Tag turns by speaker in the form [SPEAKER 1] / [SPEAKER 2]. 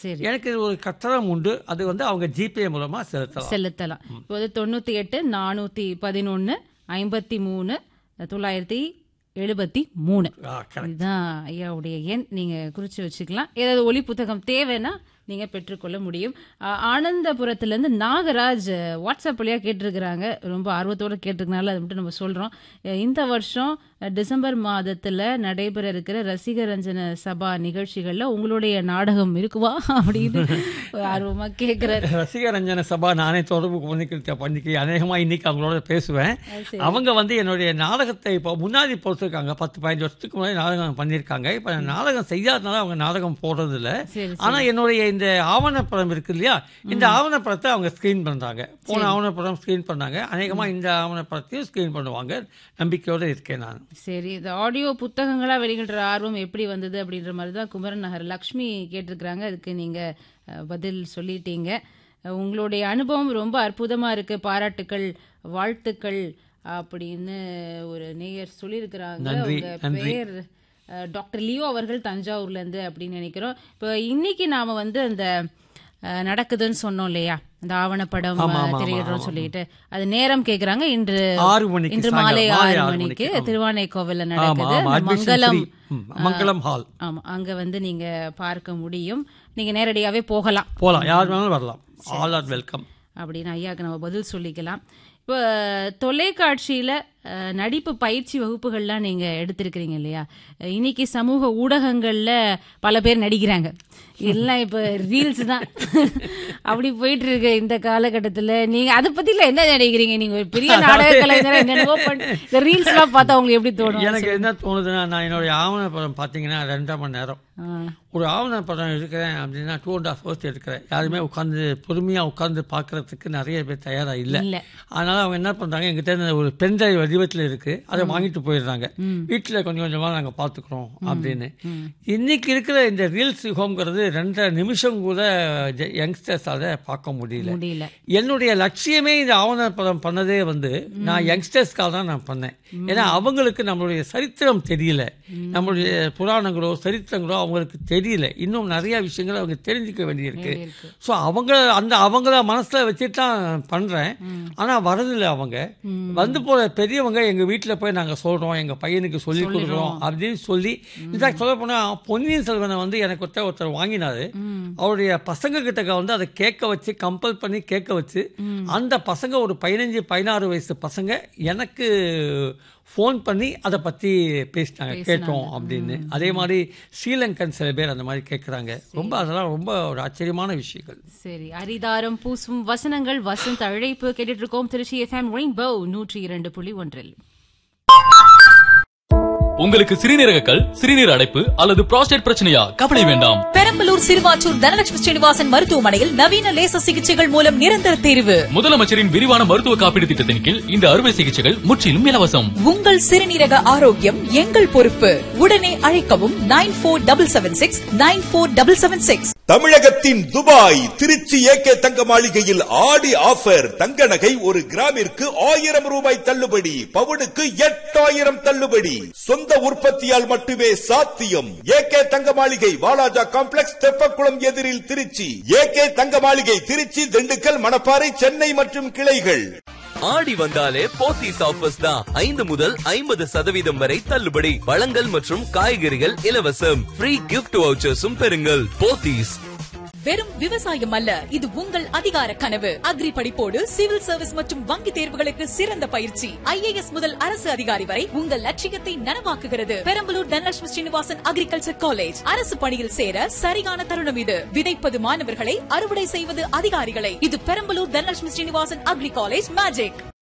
[SPEAKER 1] சரி
[SPEAKER 2] எனக்கு இது ஒரு கட்டணம் உண்டு அது வந்து அவங்க ஜிபே மூலமா செலுத்தலாம்
[SPEAKER 1] செலுத்தலாம் இப்போது தொண்ணூத்தி எட்டு நானூத்தி பதினொன்னு ஐம்பத்தி மூணு தொள்ளாயிரத்தி எழுபத்தி மூணு
[SPEAKER 2] ஆ, correct.
[SPEAKER 1] இதுதான் ஐயாவுடைய எண் நீங்க குறிச்சு வச்சுக்கலாம் ஏதாவது ஒலி புத்தகம் தேவைன்னா நீங்க பெற்றுக்கொள்ள முடியும் ஆ, ஆனந்தபுரத்துல இருந்து நாகராஜ் அஹ், வாட்ஸ்அப் வழியா கேட்டிருக்கிறாங்க ரொம்ப ஆர்வத்தோட கேட்டிருக்கனால அதை மட்டும் நம்ம சொல்றோம் அஹ், இந்த வருஷம் அஹ், டிசம்பர் மாதத்துல நடைபெற இருக்கிற ரசிக ரஞ்சன சபா நிகழ்ச்சிகள்ல உங்களுடைய நாடகம் இருக்குவா அப்படின்னு ஆர்வமா கேட்கிறாரு
[SPEAKER 2] ரசிக ரஞ்சன சபா நானே தொடர்பு பண்ணிக்கிட்ட பண்ணிக்க அநேகமாக இன்னைக்கு அவங்களோட பேசுவேன் அவங்க வந்து என்னுடைய நாடகத்தை இப்போ முன்னாடி பொறுத்திருக்காங்க பத்து பதினஞ்சு வருஷத்துக்கு முன்னாடி நாடகம் பண்ணியிருக்காங்க இப்போ நான் நாடகம் செய்யாதனால அவங்க நாடகம் போடுறது இல்ல
[SPEAKER 1] சரி
[SPEAKER 2] ஆனா என்னுடைய இந்த ஆவணப்படம் இருக்கு இல்லையா இந்த ஆவணப்படத்தை அவங்க ஸ்க்ரீன் பண்றாங்க போன ஆவணப்படம் ஸ்க்ரீன் பண்ணாங்க அநேகமா இந்த ஆவணப்படத்தையும் ஸ்க்ரீன் பண்ணுவாங்க நம்பிக்கையோட இருக்கேன் நான்
[SPEAKER 1] சரி இந்த ஆடியோ புத்தகங்களா வெளியிடுற ஆர்வம் எப்படி வந்தது அப்படின்ற மாதிரி தான் குமரன் நகர் லக்ஷ்மி கேட்டிருக்கிறாங்க அதுக்கு நீங்க அஹ், பதில் சொல்லிட்டீங்க அஹ், உங்களுடைய அனுபவம் ரொம்ப அற்புதமா இருக்கு பாராட்டுக்கள் வாழ்த்துக்கள் அப்படின்னு ஒரு நேயர் சொல்லியிருக்கிறாங்க
[SPEAKER 2] நன்றி,
[SPEAKER 1] உங்க
[SPEAKER 2] நன்றி.
[SPEAKER 1] பேர் அஹ், டாக்டர் லியோ அவர்கள் தஞ்சாவூர்ல இருந்து அப்படின்னு நினைக்கிறோம் இப்போ இன்னைக்கு நாம வந்து அந்த அஹ், நடக்குதுன்னு சொன்னோம் இல்லையா அந்த ஆவணப்படம்
[SPEAKER 2] ஆமா,
[SPEAKER 1] அஹ்,
[SPEAKER 2] ஆமா,
[SPEAKER 1] திரையிடுறோம் சொல்லிட்டு அது நேரம் கேக்குறாங்க இன்று
[SPEAKER 2] ஆறு மணிக்கு
[SPEAKER 1] இன்று மாலை
[SPEAKER 2] சாயங்காலம், மாலை
[SPEAKER 1] ஆறு
[SPEAKER 2] ஆறு
[SPEAKER 1] மணிக்கு
[SPEAKER 2] மணிக்கு, ஆமா.
[SPEAKER 1] திருவானைக்கோவில்ல
[SPEAKER 2] ஆமா
[SPEAKER 1] நடக்குது
[SPEAKER 2] ஆமா
[SPEAKER 1] அந்த
[SPEAKER 2] admission
[SPEAKER 1] மங்களம்
[SPEAKER 2] free. ம், மங்களம் ஹால்
[SPEAKER 1] ஆமா அங்க வந்து நீங்க பார்க்க முடியும் நீங்க நேரடியாவே போகலாம்
[SPEAKER 2] போலாம் யார் வேணாலும் வரலாம் ஆல் ஆர் வெல்கம்
[SPEAKER 1] அப்படின்னு ஐயாக்கு நம்ம பதில் சொல்லிக்கலாம் இப்போ தொலைக்காட்சியில அஹ், நடிப்பு பயிற்சி வகுப்புகள்லாம் நீங்க எடுத்திருக்கிறீங்க இல்லையா அஹ், இன்னைக்கு சமூக ஊடகங்கள்ல பல பேர் நடிக்கிறாங்க எல்லாம் இப்ப ரீல்ஸ் தான் அப்படி போயிட்டு இருக்கு இந்த காலகட்டத்துல நீங்க அதை பத்தில என்ன நினைக்கிறீங்க நீங்க ஒரு பெரிய நாடக கலைஞரா என்னென்னவோ பண்ணி இந்த ரீல்ஸ் எல்லாம் பார்த்தா உங்களுக்கு எப்படி தோணும்
[SPEAKER 2] எனக்கு என்ன தோணுதுன்னா நான் என்னுடைய ஆவணப்படம் பார்த்தீங்கன்னா ரெண்டரை மணி நேரம்
[SPEAKER 1] ஆ,
[SPEAKER 2] ஒரு ஆவணப்படம் எடுக்கிறேன் அப்படின்னா டூ அண்ட் ஹாஃப் ஹவர்ஸ் எடுக்கிறேன் யாருமே உட்காந்து பொறுமையாக உட்காந்து பார்க்கறதுக்கு நிறைய பேர் தயாராக இல்லை
[SPEAKER 1] இல்ல
[SPEAKER 2] அதனால அவங்க என்ன பண்ணுறாங்க எங்கிட்ட இருந்து ஒரு பென்ட்ரைவ் வடிவத்தில் இருக்குது அதை வாங்கிட்டு போயிடுறாங்க வீட்டில் கொஞ்சம் கொஞ்சமாக நாங்கள் பார்த்துக்குறோம் அப்படின்னு இன்னைக்கு இருக்கிற இந்த ரீல்ஸ் யுகம்ங்கிறது ரெண்டரை நிமிஷம் கூட யங்ஸ்டர்ஸால பார்க்க முடியல
[SPEAKER 1] முடியல
[SPEAKER 2] என்னுடைய லட்சியமே இந்த ஆவணப்படம் பண்ணதே வந்து நான் யங்ஸ்டர்ஸ்க்காக தான் நான் பண்ணேன் ஏன்னா அவங்களுக்கு நம்மளுடைய சரித்திரம் தெரியல நம்மளுடைய புராணங்களோ சரித்திரங்களோ அவங்களுக்கு தெரியல இன்னும் நிறைய விஷயங்கள் அவங்க தெரிஞ்சுக்க வேண்டியிருக்கு
[SPEAKER 1] இருக்கு.
[SPEAKER 2] ஸோ அவங்க அந்த அவங்கள மனசுல வச்சுட்டு தான் பண்றேன் ஆனா வரதில்லை அவங்க வந்து போற பெரியவங்க எங்க வீட்டில் போய் நாங்க சொல்றோம் எங்க பையனுக்கு சொல்லி கொடுக்குறோம் அப்படின்னு சொல்லி இன்ஃபேக்ட் சொல்ல போனா பொன்னியின் செல்வனை வந்து எனக்கு ஒருத்தர் ஒருத்தர் வாங்கினாரு அவருடைய பசங்க கிட்ட வந்து அதை கேட்க வச்சு கம்பல் பண்ணி கேட்க வச்சு அந்த பசங்க ஒரு பதினஞ்சு பதினாறு வயசு பசங்க எனக்கு ஃபோன் பண்ணி அதை பற்றி பேசினாங்க கேட்டோம் அப்படின்னு அதே மாதிரி ஸ்ரீலங்கன் சில பேர் அந்த மாதிரி கேட்குறாங்க ரொம்ப அதெல்லாம் ரொம்ப ஒரு ஆச்சரியமான விஷயங்கள்
[SPEAKER 1] சரி அரிதாரம் பூசும் வசனங்கள் வசந்த் அழைப்பு கேட்டுட்டு இருக்கோம் திருச்சி எஃப்எம் ரெயின்போ நூற்றி இரண்டு புள்ளி ஒன்றில்
[SPEAKER 3] உங்களுக்கு சிறுநீரக கல் சிறுநீர் அடைப்பு அல்லது புரோஸ்டேட் பிரச்சனையா கவலை வேண்டாம்
[SPEAKER 4] பெரம்பலூர் சிறுவாச்சூர் தனலட்சுமி ஸ்ரீனிவாசன் மருத்துவமனையில் நவீன லேசர் சிகிச்சைகள் மூலம் நிரந்தர தீர்வு
[SPEAKER 3] முதலமைச்சரின் விரிவான மருத்துவ காப்பீடு திட்டத்தின் கீழ் இந்த அறுவை சிகிச்சைகள் முற்றிலும் இலவசம்
[SPEAKER 4] உங்கள் சிறுநீரக ஆரோக்கியம் எங்கள் பொறுப்பு உடனே அழைக்கவும் nine four double seven six nine four double seven six
[SPEAKER 5] தமிழகத்தின் துபாய் திருச்சி ஏகே தங்க மாளிகையில் ஆடி ஆஃபர் தங்க நகை ஒரு கிராமிற்கு ஆயிரம் ரூபாய் தள்ளுபடி பவுனுக்கு எட்டாயிரம் தள்ளுபடி சொந்த உற்பத்தியால் மட்டுமே சாத்தியம் ஏகே தங்க மாளிகை வாலாஜா காம்ப்ளெக்ஸ் தெப்பக்குளம் எதிரில் திருச்சி ஏகே தங்க மாளிகை திருச்சி திண்டுக்கல் மணப்பாறை சென்னை மற்றும் கிளைகள்
[SPEAKER 6] ஆடி வந்தாலே போத்தீஸ் ஆஃபர்ஸ் தான் ஐந்து முதல் ஐம்பது சதவீதம் வரை தள்ளுபடி பழங்கள் மற்றும் காய்கறிகள் இலவசம் ஃப்ரீ கிஃப்ட் வவுச்சர்ஸும் பெறுங்கள் போத்தீஸ்
[SPEAKER 4] வெறும் விவசாயம் அல்ல இது உங்கள் அதிகார கனவு அக்ரி படிப்போடு சிவில் சர்வீஸ் மற்றும் வங்கி தேர்வுகளுக்கு சிறந்த பயிற்சி ஐஏஎஸ் முதல் அரசு அதிகாரி வரை உங்கள் லட்சியத்தை நனவாக்குகிறது பெரம்பலூர் தனலட்சுமி ஸ்ரீனிவாசன் அக்ரிகல்ச்சர் காலேஜ் அரசு பணியில் சேர சரியான தருணம் இது விதைப்பது மாணவர்களை அறுவடை செய்வது அதிகாரிகளை இது Perambalur Dhanalakshmi Srinivasan agri college magic